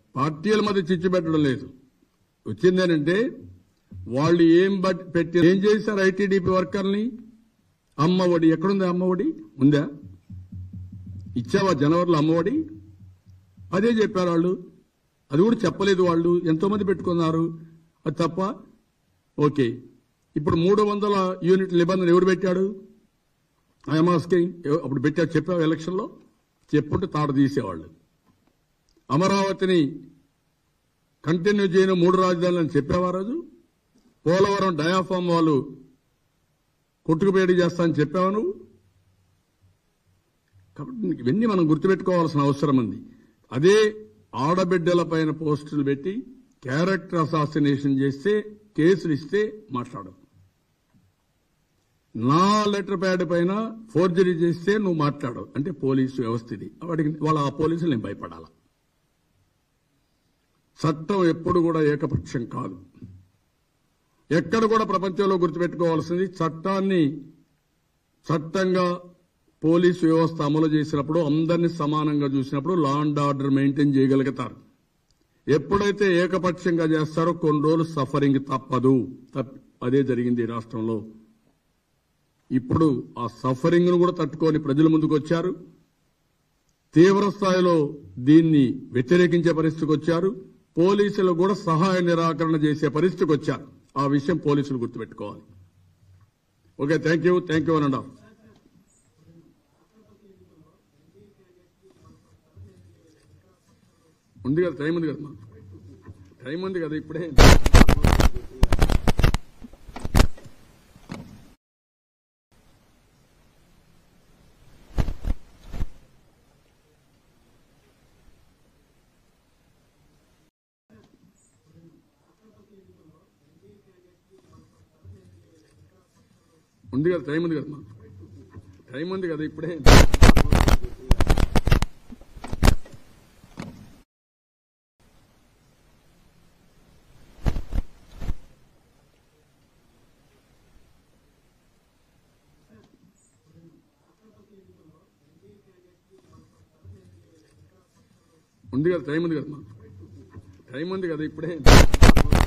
పార్టీల మధ్య చిచ్చు పెట్టడం లేదు వచ్చిందేనంటే వాళ్ళు ఏం బట్ పెట్టి ఏం చేశారు ఐటీడీపీ వర్కర్ని అమ్మ ఒడి ఎక్కడుంది అమ్మ ఒడి ఉందా ఇచ్చావా జనవరిలో అమ్మఒడి అదే చెప్పారు వాళ్ళు అది కూడా చెప్పలేదు వాళ్ళు ఎంతో మంది పెట్టుకున్నారు అది తప్ప ఓకే ఇప్పుడు మూడు వందల యూనిట్ నిబంధన ఎవడు పెట్టాడు ఐఎమాస్కి అప్పుడు పెట్టాడు చెప్పావు ఎలక్షన్లో చెప్పుంటే తాడు తీసేవాళ్ళు అమరావతిని కంటిన్యూ చేయని మూడు రాజధానులు అని చెప్పావా రోజు పోలవరం డయాఫామ్ వాళ్ళు కొట్టుకుపేడి చేస్తా అని చెప్పావా నువ్వు కాబట్టి నీకు ఇవన్నీ మనం గుర్తుపెట్టుకోవాల్సిన అవసరం ఉంది అదే ఆడబిడ్డల పైన పోస్టులు పెట్టి క్యారెక్టర్ అసాసినేషన్ చేస్తే కేసులు ఇస్తే మాట్లాడవు నా లెటర్ ప్యాడ్ పైన ఫోర్జరీ చేస్తే నువ్వు మాట్లాడవు అంటే పోలీసు వ్యవస్థ ఇది వాడికి వాళ్ళ ఆ పోలీసులు నేను భయపడాల చట్టం ఎప్పుడు కూడా ఏకపక్షం కాదు ఎక్కడ కూడా ప్రపంచంలో గుర్తుపెట్టుకోవాల్సింది చట్టాన్ని చట్టంగా పోలీసు వ్యవస్థ అమలు చేసినప్పుడు అందరినీ సమానంగా చూసినప్పుడు లా అండ్ ఆర్డర్ మెయింటైన్ చేయగలుగుతారు ఎప్పుడైతే ఏకపక్షంగా చేస్తారో కొన్ని రోజులు సఫరింగ్ తప్పదు తప్ప- అదే జరిగింది ఈ రాష్ట్రంలో ఇప్పుడు ఆ సఫరింగ్ ను కూడా తట్టుకొని ప్రజల ముందుకు వచ్చారు తీవ్ర స్థాయిలో దీన్ని వ్యతిరేకించే పరిస్థితికి వచ్చారు పోలీసులు కూడా సహాయ నిరాకరణ చేసే పరిస్థితికి వచ్చారు ఆ విషయం పోలీసులు గుర్తుపెట్టుకోవాలి okay thank you thank you అనండా ఉంది కదా టైం ఉంది కదా మా. టైం ఉంది కదా ఇప్పుడే ఉంది కదా టైం ఉంది కదా మా. టైం ఉంది కదా ఇప్పుడే ఉంది కదా టైం ఉంది కదా మా. టైం ఉంది కదా ఇప్పుడే